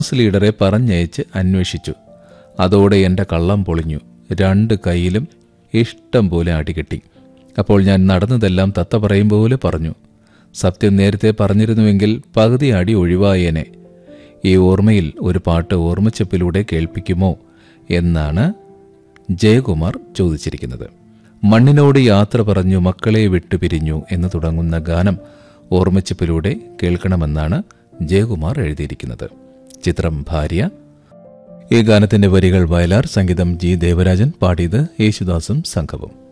house ലീഡറെ പറഞ്ഞയച്ച് അന്വേഷിച്ചു അതോടെ എൻ്റെ കള്ളം പൊളിഞ്ഞു രണ്ട് കൈയിലും ഇഷ്ടം പോലെ അടികെട്ടി അപ്പോൾ ഞാൻ നടന്നതെല്ലാം തത്ത പറയും പോലെ പറഞ്ഞു സത്യം നേരത്തെ പറഞ്ഞിരുന്നുവെങ്കിൽ പകുതി അടി ഒഴിവായേനെ ഈ ഓർമ്മയിൽ ഒരു പാട്ട് ഓർമ്മച്ചപ്പിലൂടെ കേൾപ്പിക്കുമോ എന്നാണ് ജയകുമാർ ചോദിച്ചിരിക്കുന്നത് മണ്ണിനോട് യാത്ര പറഞ്ഞു മക്കളെ വിട്ടുപിരിഞ്ഞു എന്ന് തുടങ്ങുന്ന ഗാനം ഓർമ്മച്ചപ്പിലൂടെ കേൾക്കണമെന്നാണ് ജയകുമാർ എഴുതിയിരിക്കുന്നത് ചിത്രം ഭാര്യ ഈ ഗാനത്തിന്റെ വരികൾ വയലാർ സംഗീതം ജി ദേവരാജൻ പാടിയത് യേശുദാസും സംഘവും